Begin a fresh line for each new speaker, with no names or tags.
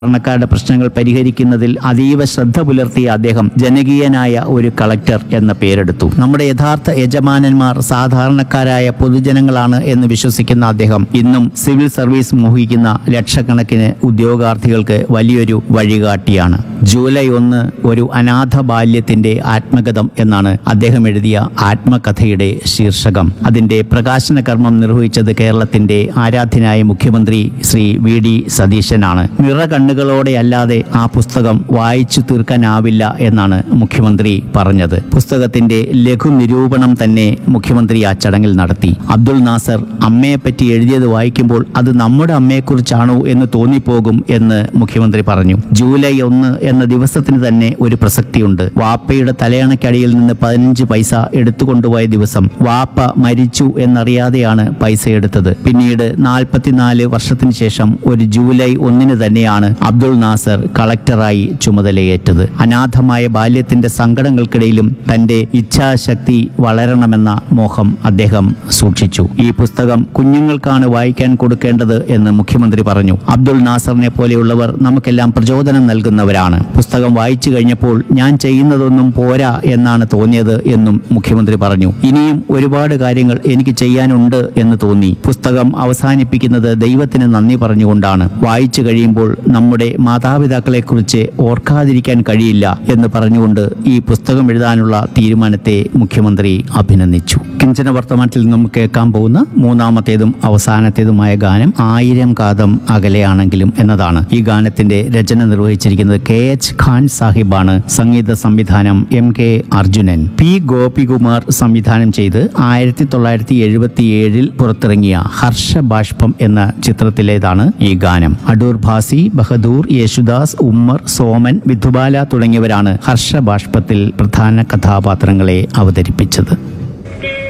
സാധാരണക്കാരുടെ പ്രശ്നങ്ങൾ പരിഹരിക്കുന്നതിൽ അതീവ ശ്രദ്ധ പുലർത്തിയ അദ്ദേഹം ജനകീയനായ ഒരു കളക്ടർ എന്ന പേരെടുത്തു നമ്മുടെ യഥാർത്ഥ യജമാനന്മാർ സാധാരണക്കാരായ പൊതുജനങ്ങളാണ് എന്ന് വിശ്വസിക്കുന്ന അദ്ദേഹം ഇന്നും സിവിൽ സർവീസ് മോഹിക്കുന്ന ലക്ഷക്കണക്കിന് ഉദ്യോഗാർത്ഥികൾക്ക് വലിയൊരു വഴികാട്ടിയാണ് ജൂലൈ ഒന്ന് ഒരു അനാഥ ബാല്യത്തിന്റെ ആത്മകഥം എന്നാണ് അദ്ദേഹം എഴുതിയ ആത്മകഥയുടെ ശീർഷകം അതിന്റെ പ്രകാശന കർമ്മം നിർവഹിച്ചത് കേരളത്തിന്റെ ആരാധ്യനായ മുഖ്യമന്ത്രി ശ്രീ വി ഡി സതീശനാണ് നിറകണ്ണുകളോടെ അല്ലാതെ ആ പുസ്തകം വായിച്ചു തീർക്കാനാവില്ല എന്നാണ് മുഖ്യമന്ത്രി പറഞ്ഞത് പുസ്തകത്തിന്റെ ലഘു നിരൂപണം തന്നെ മുഖ്യമന്ത്രി ആ ചടങ്ങിൽ നടത്തി അബ്ദുൾ നാസർ അമ്മയെപ്പറ്റി എഴുതിയത് വായിക്കുമ്പോൾ അത് നമ്മുടെ അമ്മയെക്കുറിച്ചാണോ എന്ന് തോന്നിപ്പോകും എന്ന് മുഖ്യമന്ത്രി പറഞ്ഞു ജൂലൈ ഒന്ന് എന്ന ദിവസത്തിന് തന്നെ ഒരു പ്രസക്തിയുണ്ട് വാപ്പയുടെ തലയണയ്ക്കടിയിൽ നിന്ന് പതിനഞ്ച് പൈസ എടുത്തുകൊണ്ടുപോയ ദിവസം വാപ്പ മരിച്ചു എന്നറിയാതെയാണ് പൈസ എടുത്തത് പിന്നീട് നാൽപ്പത്തിനാല് വർഷത്തിന് ശേഷം ഒരു ജൂലൈ ഒന്നിന് തന്നെയാണ് അബ്ദുൾ നാസർ കളക്ടറായി ചുമതലയേറ്റത് അനാഥമായ ബാല്യത്തിന്റെ സങ്കടങ്ങൾക്കിടയിലും തന്റെ ഇച്ഛാശക്തി വളരണമെന്ന മോഹം അദ്ദേഹം സൂക്ഷിച്ചു ഈ പുസ്തകം കുഞ്ഞുങ്ങൾക്കാണ് വായിക്കാൻ കൊടുക്കേണ്ടത് എന്ന് മുഖ്യമന്ത്രി പറഞ്ഞു അബ്ദുൾ നാസറിനെ പോലെയുള്ളവർ നമുക്കെല്ലാം പ്രചോദനം നൽകുന്നവരാണ് പുസ്തകം വായിച്ചു കഴിഞ്ഞപ്പോൾ ഞാൻ ചെയ്യുന്നതൊന്നും പോരാ എന്നാണ് തോന്നിയത് എന്നും മുഖ്യമന്ത്രി പറഞ്ഞു ഇനിയും ഒരുപാട് കാര്യങ്ങൾ എനിക്ക് ചെയ്യാനുണ്ട് എന്ന് തോന്നി പുസ്തകം അവസാനിപ്പിക്കുന്നത് ദൈവത്തിന് നന്ദി പറഞ്ഞുകൊണ്ടാണ് വായിച്ചു കഴിയുമ്പോൾ നമ്മുടെ മാതാപിതാക്കളെക്കുറിച്ച് ഓർക്കാതിരിക്കാൻ കഴിയില്ല എന്ന് പറഞ്ഞുകൊണ്ട് ഈ പുസ്തകം എഴുതാനുള്ള തീരുമാനത്തെ മുഖ്യമന്ത്രി അഭിനന്ദിച്ചു കിഞ്ചന വർത്തമാനത്തിൽ നിന്നും കേൾക്കാൻ പോകുന്ന മൂന്നാമത്തേതും അവസാനത്തേതുമായ ഗാനം ആയിരം കാതം അകലെയാണെങ്കിലും എന്നതാണ് ഈ ഗാനത്തിന്റെ രചന നിർവഹിച്ചിരിക്കുന്നത് കെ എച്ച് ഖാൻ സാഹിബാണ് സംഗീത സംവിധാനം M K Arjunan P Gopikumar സംവിധാനം ചെയ്ത് ആയിരത്തി തൊള്ളായിരത്തി എഴുപത്തി ഏഴിൽ പുറത്തിറങ്ങിയ ഹർഷബാഷ്പം എന്ന ചിത്രത്തിലേതാണ് ഈ ഗാനം അടൂർ ഭാസി ബഹദൂർ യേശുദാസ് ഉമ്മർ സോമൻ വിധുബാല തുടങ്ങിയവരാണ് ഹർഷബാഷ്പത്തിൽ പ്രധാന കഥാപാത്രങ്ങളെ അവതരിപ്പിച്ചത്